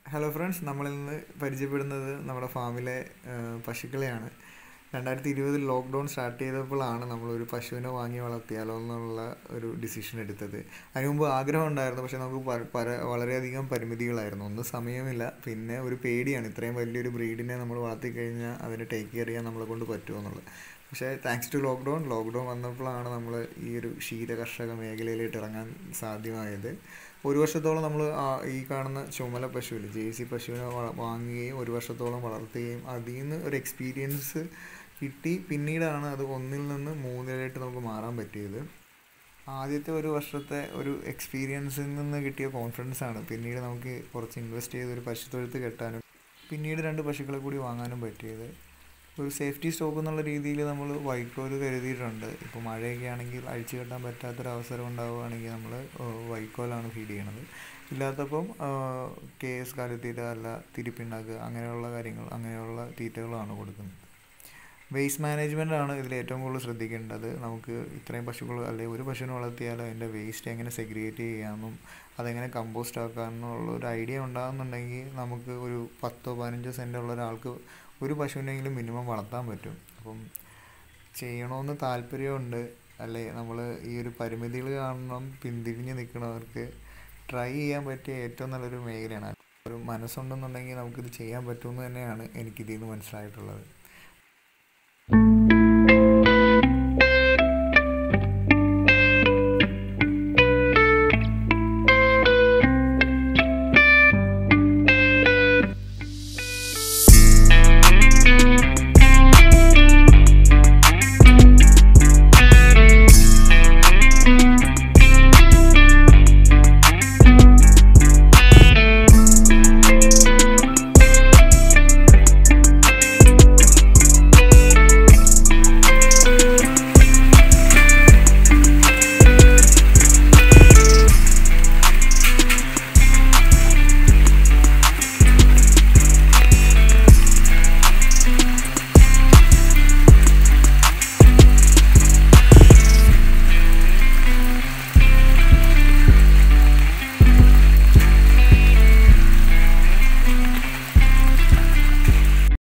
hello friends നമ്മളിൽ നിന്ന് പരിചയപ്പെടുന്നത് നമ്മുടെ ഫാമിലെ ആ, പശുക്കളെയാണ് രണ്ടായിരത്തി ഇരുപതിൽ ലോക്ക്ഡൗൺ സ്റ്റാർട്ട് ചെയ്തപ്പോഴാണ് നമ്മളൊരു പശുവിനെ വാങ്ങി വളർത്തിയാലോ എന്നുള്ള ഒരു ഡിസിഷൻ എടുത്തത് അതിന് മുമ്പ് ആഗ്രഹം ഉണ്ടായിരുന്നു പക്ഷേ നമുക്ക് പ- പര വളരെയധികം പരിമിതികളായിരുന്നു ഒന്ന് സമയമില്ല പിന്നെ ഒരു പേടിയാണ് ഇത്രയും വലിയൊരു ബ്രീഡിനെ നമ്മൾ വളർത്തി കഴിഞ്ഞാൽ അതിനെ ടേക്ക് കെയർ ചെയ്യാൻ നമ്മളെ കൊണ്ട് പറ്റുമോ എന്നുള്ളത് പക്ഷേ താങ്ക്സ് ടു ലോക്ക്ഡൗൺ ലോക്ക്ഡൗൺ വന്നപ്പോഴാണ് നമ്മൾ ഈ ഒരു ക്ഷീര കർഷക മേഖലയിലേക്ക് ഇറങ്ങാൻ സാധ്യമായത് ഒരു വർഷത്തോളം നമ്മൾ ഈ കാണുന്ന ചുമല പശുവിൽ ജേഴ്സി പശുവിനെ വള- വാങ്ങുകയും ഒരു വർഷത്തോളം വളർത്തുകയും അതിൽ നിന്ന് ഒരു എക്സ്പീരിയൻസ് കിട്ടി പിന്നീടാണ് അത് ഒന്നിൽ നിന്ന് മൂന്നിലായിട്ട് നമുക്ക് മാറാൻ പറ്റിയത് ആദ്യത്തെ ഒരു വർഷത്തെ ഒരു എക്സ്പീരിയൻസിൽ നിന്ന് കിട്ടിയ കോൺഫിഡൻസ് ആണ് പിന്നീട് നമുക്ക് കുറച്ച് ഇൻവെസ്റ്റ് ചെയ്ത് ഒരു പശുത്തൊഴുത്ത് കെട്ടാനും പിന്നീട് രണ്ട് പശുക്കളെ കൂടി വാങ്ങാനും പറ്റിയത് ഒരു സേഫ്റ്റി സ്റ്റോക്ക് എന്നുള്ള രീതിയിൽ നമ്മൾ വൈക്കോല് കരുതിയിട്ടുണ്ട് ഇപ്പോൾ മഴയൊക്കെ ആണെങ്കിൽ അഴിച്ചു കെട്ടാൻ പറ്റാത്തൊരവസരം ഉണ്ടാവുകയാണെങ്കിൽ നമ്മൾ വൈക്കോലാണ് ഫീഡ് ചെയ്യണത് ഇല്ലാത്തപ്പം കെ എസ് കാലിത്തീറ്റ അല്ല തിരിപ്പിണ്ണാക്ക് അങ്ങനെയുള്ള കാര്യങ്ങൾ അങ്ങനെയുള്ള തീറ്റകളാണ് കൊടുക്കുന്നത് വേസ്റ്റ് മാനേജ്മെൻ്റ് ആണ് ഇതിൽ ഏറ്റവും കൂടുതൽ ശ്രദ്ധിക്കേണ്ടത് നമുക്ക് ഇത്രയും പശുക്കൾ അല്ലെങ്കിൽ ഒരു പശുവിനെ വളർത്തിയാൽ അതിൻ്റെ വേസ്റ്റ് എങ്ങനെ സെഗ്രിഗേറ്റ് ചെയ്യാമെന്നും അതെങ്ങനെ കമ്പോസ്റ്റ് ആക്കാമെന്നുള്ള ഒരു ഐഡിയ ഉണ്ടാകുന്നുണ്ടെങ്കിൽ നമുക്ക് ഒരു പത്തോ പതിനഞ്ചോ സെൻറ്റ് ഉള്ള ഒരാൾക്ക് ഒരു പശുവിനെങ്കിലും മിനിമം വളർത്താൻ പറ്റും അപ്പം ചെയ്യണമെന്ന് താല്പര്യമുണ്ട് അല്ലെ നമ്മൾ ഈ ഒരു പരിമിതികൾ കാണണം പിന്തിരിഞ്ഞ് നിൽക്കുന്നവർക്ക് ട്രൈ ചെയ്യാൻ പറ്റിയ ഏറ്റവും നല്ലൊരു മേഖലയാണ് ഒരു മനസ്സുണ്ടെന്നുണ്ടെങ്കിൽ നമുക്കിത് ചെയ്യാൻ പറ്റുമെന്ന് തന്നെയാണ് എനിക്കിതിൽ നിന്ന് മനസ്സിലായിട്ടുള്ളത്